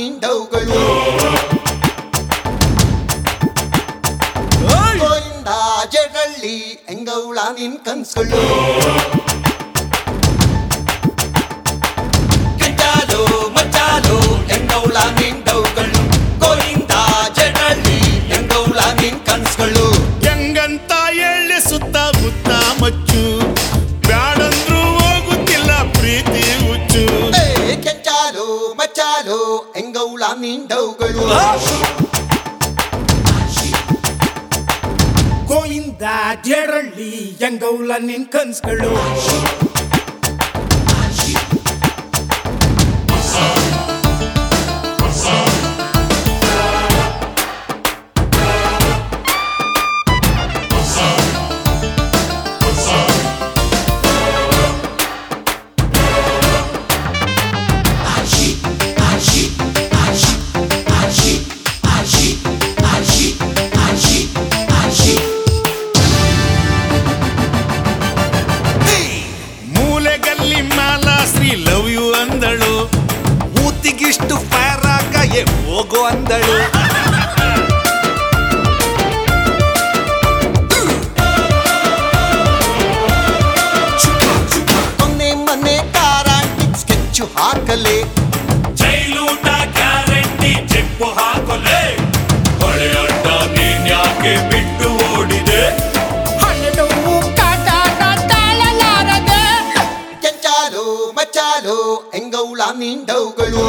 ನಿಂಡವುಗಳು ಗೋವಿಂದ ಜಡಳ್ಳಿ ಎಂಗೌಳ ನಿನ್ ಕನ್ಸುಗಳು ಕಿಂಚಾಲು ಮಚ್ಚಾಲು ಎಂಗೌಳ ನಿಂಡವುಗಳು ಗೋವಿಂದ ಜಡಳ್ಳಿ ಎಂಗೌಳ ನಿನ್ ಕನ್ಸುಗಳು ಹೆಂಗಂತ ಎಳ್ಳೆ ಸುತ್ತ ಮುತ್ತ ಮಚ್ಚು ಬ್ಯಾಡಂದ್ರೂ ಹೋಗುತ್ತಿಲ್ಲ ಪ್ರೀತಿ ಹುಚ್ಚು ಏ ಕೆಂಚಾಲು ಮಚ್ಚಾಲು ಎಂಗೌಳ ನಿಂಡವುಗಳು ಗೋಯಿಂದ ಜೇರಳ್ಳಿ ಎಂಗೌಲ ನಿನ್ ಕನ್ಸ್ಗಳು ಮೂಲೆಗಲ್ಲಿ ಮಾಲ ಶ್ರೀ ಲವ್ ಯು ಅಂದಳು ಊತಿಗಿಷ್ಟು ಫೈರ್ ಆಗ ಹೋಗೋ ಅಂದಳು ಮೊನ್ನೆ ಮೊನ್ನೆ ಕಾರಾಂಟಿಕ್ ಸ್ಕೆಚ್ಚು ಹಾಕಲೆ ಜೈಲೂಟ ಗ್ಯಾರಂಟಿ ಚೆಪ್ಪು ಹಾಕೊಲೆ ಹೊಳೆಯಡ್ಡ ನೀನ್ ಯಾಕೆ ಬಿಟ್ಟು ಓಡಿದೆ ಹಣ್ಣು ಕಾಟಾಟ ತಾಳಲಾರದೆ ಕೆಂಚಾಲು ಮಚ್ಚಾಲು ಎಂಗೌಳ ನಿಂಡವುಗಳು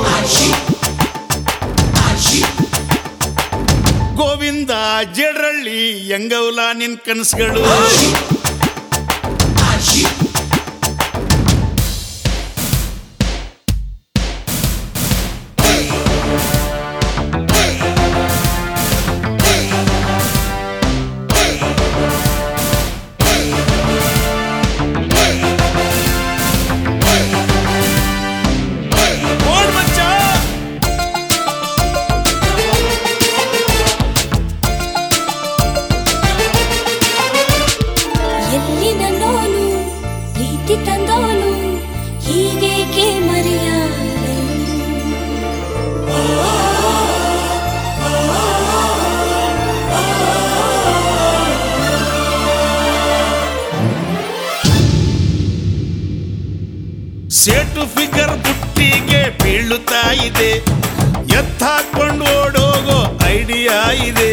ಗೋವಿಂದ ಜಡರಳ್ಳಿ ಎಂಗೌಲ ನಿನ್ ಕನಸುಗಳು ಓಡ್ ಮಚ್ಚ ಎಲ್ಲಿನ ನೋನು ಪ್ರೀತಿ ತಂದೋನು ಹೀಗೇಕೆ ಮರೆಯಾದೆ ಸೇಟು ಫಿಗರ್ ಬುಟ್ಟಿಗೆ ಬೀಳುತ್ತಾ ಇದೆ ಎತ್ತಾಕೊಂಡು ಓಡೋಗೋ ಐಡಿಯಾ ಇದೆ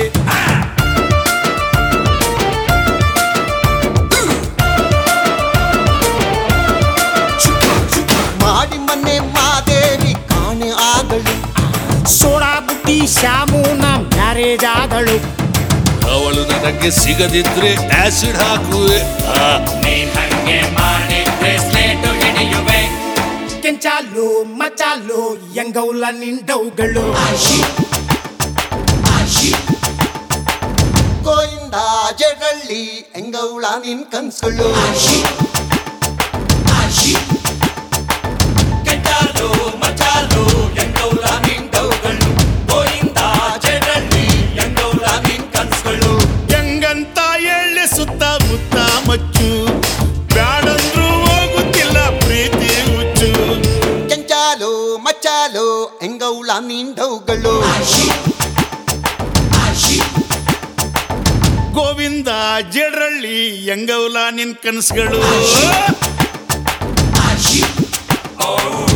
ಮಾಡಿ ಮೊನ್ನೆ ಮಾದೇವಿ ಕಾಣೆ ಆಗಲು ಸೋಡಾ ಬುಟ್ಟಿ ಶ್ಯಾಮುನ ಮ್ಯಾರೇಜ್ ಆದಳು ಅವಳು ನನಗೆ ಸಿಗದಿದ್ರೆ ಆಸಿಡ್ ಹಾಕುವೆ ಆ, ಕೆಂಚಾಲು ಮಚಾಲು ಎಂಗೌಲ ನಿಂಡವುಗಳು ಗೋಯಿಂದ ಜಡಳ್ಳಿ ಎಂಗೌಳ ನಿನ್ ಕನ್ಸುಗಳು ಕೆಂಚಾಲು ಮಚಾಲು ಎಂಗೌಳ ನಿಂಡವುಗಳು ಗೋಯಿಂದ ಜಡಳ್ಳಿ ಎಂಗೌಳ ನಿನ್ ಕನ್ಸುಗಳು ಹೆಂಗಂತ ಎಳ್ಳೆ ಸುತ್ತ ಮುತ್ತ ಮಚ್ಚು ಬ್ಯಾಡಂದ್ರೂ ಹೋಗುತ್ತಿಲ್ಲ ಪ್ರೀತಿ ಹುಚ್ಚು ಕೆಂಚಾಲು ಮಚ್ಚಾಲು ಎಂಗೌಳ ನಿಂಡವುಗಳು ಗೋವಿಂದ ಜಡರಳ್ಳಿ ಎಂಗೌಲ ನಿನ್ ಕನಸುಗಳು